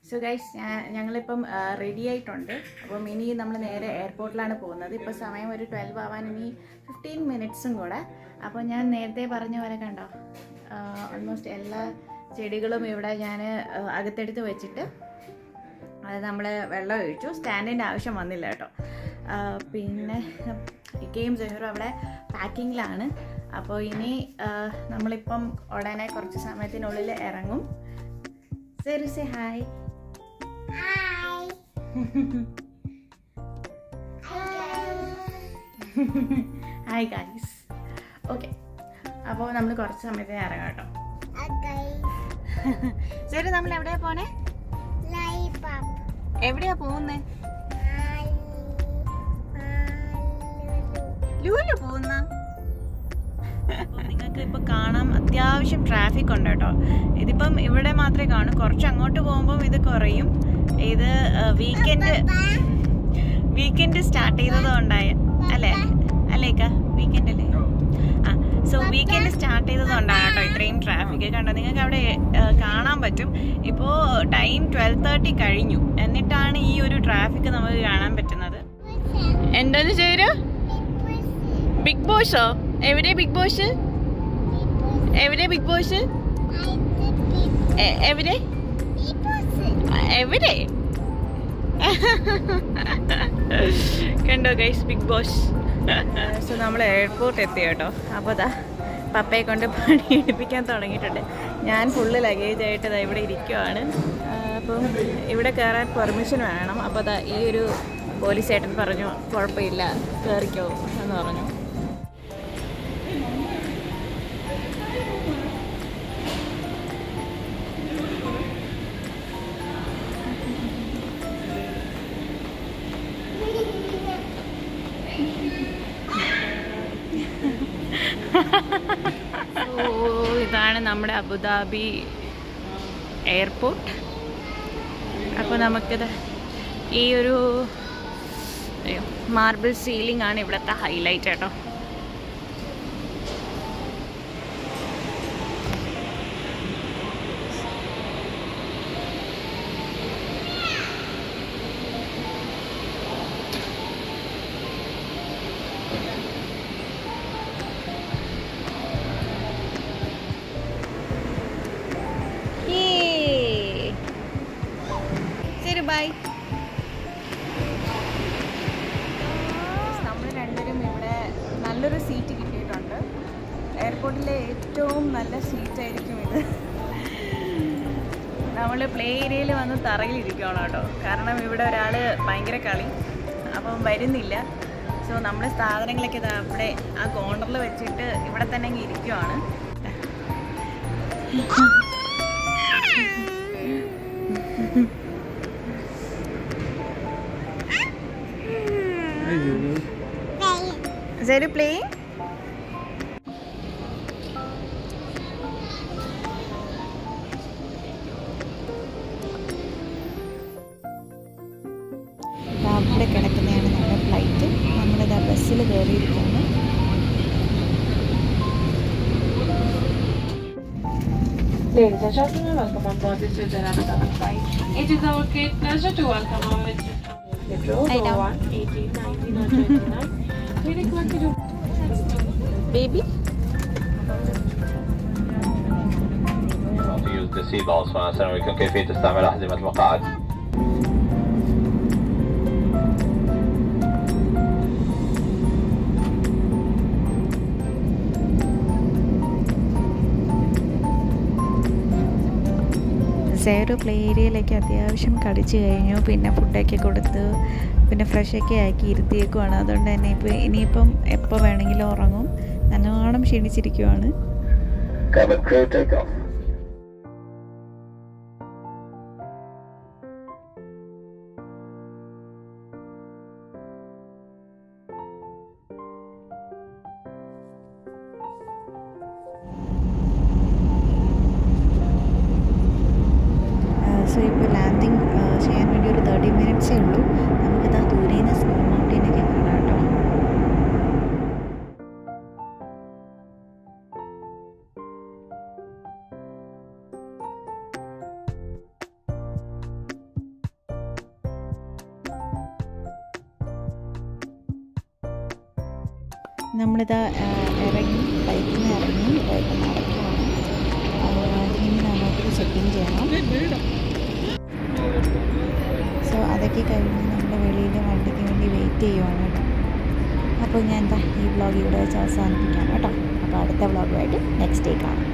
So guys ഞങ്ങളിപ്പം ready ആയിട്ടുണ്ട് അപ്പം ഇനി നമ്മൾ നേരെ എയർപോർട്ടിലാണ് പോകുന്നത് ഇപ്പോൾ സമയം ഒരു ട്വൽവ് ആവാൻ ഇനി ഫിഫ്റ്റീൻ മിനിറ്റ്സും കൂടെ അപ്പോൾ ഞാൻ നേരത്തെ പറഞ്ഞ പോലെ കണ്ടോ ഓൾമോസ്റ്റ് എല്ലാ ചെടികളും ഇവിടെ ഞാൻ അകത്തെടുത്ത് വെച്ചിട്ട് അത് നമ്മൾ വെള്ളം ഒഴിച്ചു സ്റ്റാൻഡിൻ്റെ ആവശ്യം വന്നില്ല കേട്ടോ ആ, പിന്നെ ഇക്കയും ജഹറും അവിടെ പാക്കിങ്ങിലാണ് അപ്പോൾ ഇനി ആ, നമ്മളിപ്പം ഉടനെ കുറച്ച് സമയത്തിനുള്ളിൽ ഇറങ്ങും ശരി say hi hi guys okay അപ്പോൾ നമ്മൾ കുറച്ച് സമയത്തിന് ഇറങ്ങാം കേട്ടോ ശരി നമ്മൾ എവിടെയാ പോണേ എവിടെയാ പോകുന്നേ ലൂലു പോകുന്ന നിങ്ങൾക്ക് ഇപ്പൊ കാണാം അത്യാവശ്യം ട്രാഫിക് ഉണ്ട് കേട്ടോ ഇതിപ്പം ഇവിടെ മാത്രമേ കാണൂ കുറച്ച് അങ്ങോട്ട് പോകുമ്പോൾ ഇത് കുറയും ഇത് വീക്കെൻഡ് വീക്കെൻഡ് സ്റ്റാർട്ട് ചെയ്തത് ഉണ്ടായ അല്ലേ അല്ലേക്ക വീക്കെൻഡ് അല്ലേ ആ സോ വീക്കെൻഡ് സ്റ്റാർട്ട് ചെയ്തത് കൊണ്ടാണ് കേട്ടോ ഇത്രയും ട്രാഫിക് കണ്ടോ നിങ്ങൾക്ക് അവിടെ ആ, കാണാൻ പറ്റും ഇപ്പോൾ ടൈം ട്വൽവ് തേർട്ടി കഴിഞ്ഞു എന്നിട്ടാണ് ഈ ഒരു ട്രാഫിക് നമുക്ക് കാണാൻ പറ്റുന്നത് എന്താണ് ചേരു ബിഗ് ബോസോ എവിടെ ബിഗ് ബോസ് എവിടെ ബിഗ് ബോസ് എ- എവിടെ എവിടെ കണ്ടോ ഗൈസ് ബിഗ് ബോസ് സോ നമ്മൾ എയർപോർട്ട് എത്തി കേട്ടോ അപ്പോൾ ദാ പപ്പയെ കൊണ്ട് പണി എടുപ്പിക്കാൻ തുടങ്ങിയിട്ടുണ്ട് ഞാൻ ഫുള്ള് ലഗേജ് ആയിട്ട് ദാ ഇവിടെ ഇരിക്കുവാണ് ആ, അപ്പം ഇവിടെ കയറാൻ പെർമിഷൻ വേണം അപ്പോൾ ദാ ഈ ഒരു പോലീസ് ഏട്ടൻ പറഞ്ഞു കുഴപ്പമില്ല കയറിക്കോ എന്ന് പറഞ്ഞു ഓ ഇതാണ് നമ്മുടെ അബുദാബി എയർപോർട്ട് അപ്പോൾ നമുക്കിത് ഈ ഒരു മാർബിൾ സീലിംഗ് ആണ് ഇവിടുത്തെ ഹൈലൈറ്റ് കേട്ടോ Yay! ശരി ബൈ നമ്മൾ രണ്ടുപേരും ഇവിടെ നല്ലൊരു സീറ്റ് കിട്ടിയിട്ടുണ്ട് എയർപോർട്ടിലെ ഏറ്റവും നല്ല സീറ്റായിരിക്കും ഇത് നമ്മൾ പ്ലേ ഏരിയയിൽ വന്ന് തറയിലിരിക്കുകയാണ് കേട്ടോ കാരണം ഇവിടെ ഒരാൾ ഭയങ്കര കളി അപ്പം വരുന്നില്ല സോ നമ്മൾ സാധനങ്ങളൊക്കെ ഇതാ അവിടെ ആ കോർണറിൽ വെച്ചിട്ട് ഇവിടെ തന്നെ അങ്ങ് ഇരിക്കുവാണ് Is that a playing? അവിടെ കിടക്കുന്നതാണ് നമ്മുടെ ഫ്ലൈറ്റ് നമ്മളിതാ ബസ്സിൽ കയറിയിരിക്കുകയാണ് Ladies and gentlemen, welcome on board this is another flight. It is our great pleasure to welcome our the row Lie down. 1, 18, 19, or 29. We request you to Baby? to use the seatbelts ونسألكم كيفية استعمال أحزمة المقاعد സേറ് play ഏരിയയിലേക്ക് അത്യാവശ്യം കളിച്ച് കഴിഞ്ഞു പിന്നെ ഫുഡൊക്കെ കൊടുത്ത് പിന്നെ ഫ്രഷൊക്കെ ആക്കി ഇരുത്തിയേക്കുവാണ് അതുകൊണ്ട് തന്നെ ഇപ്പോൾ ഇനിയിപ്പം എപ്പോൾ വേണമെങ്കിലും ഉറങ്ങും നല്ലോണം ക്ഷീണിച്ചിരിക്കുവാണ് Cabin crew take off so ഇപ്പോൾ ലാൻഡിങ് ചെയ്യാൻ വേണ്ടി ഒരു തേർട്ടി മിനിറ്റ്സേ ഉള്ളൂ നമുക്കിതാ ദൂരെ നിന്ന് സ്നോ മൗണ്ടൈനൊക്കെ കാണാം കേട്ടോ നമ്മളിതാ ആ, ഇറങ്ങി ബൈക്കിൽ നിന്ന് ഇറങ്ങി ഇപ്പം നടക്കുകയാണ് ആ, ഇനി നമുക്ക് ചെക്ക് ഇൻ ചെയ്യണം സോ അതൊക്കെ കഴിഞ്ഞ് നമ്മൾ വെളിയിൽ വണ്ടിക്ക് വേണ്ടി വെയിറ്റ് ചെയ്യുവാണ് കേട്ടോ അപ്പോൾ ഞാൻ എന്താ ഈ വ്ളോഗ് ഇവിടെ വെച്ച് അവസാനിപ്പിക്കാം കേട്ടോ അപ്പോൾ അടുത്ത വ്ളോഗുമായിട്ട് നെക്സ്റ്റ് ഡേ കാണാം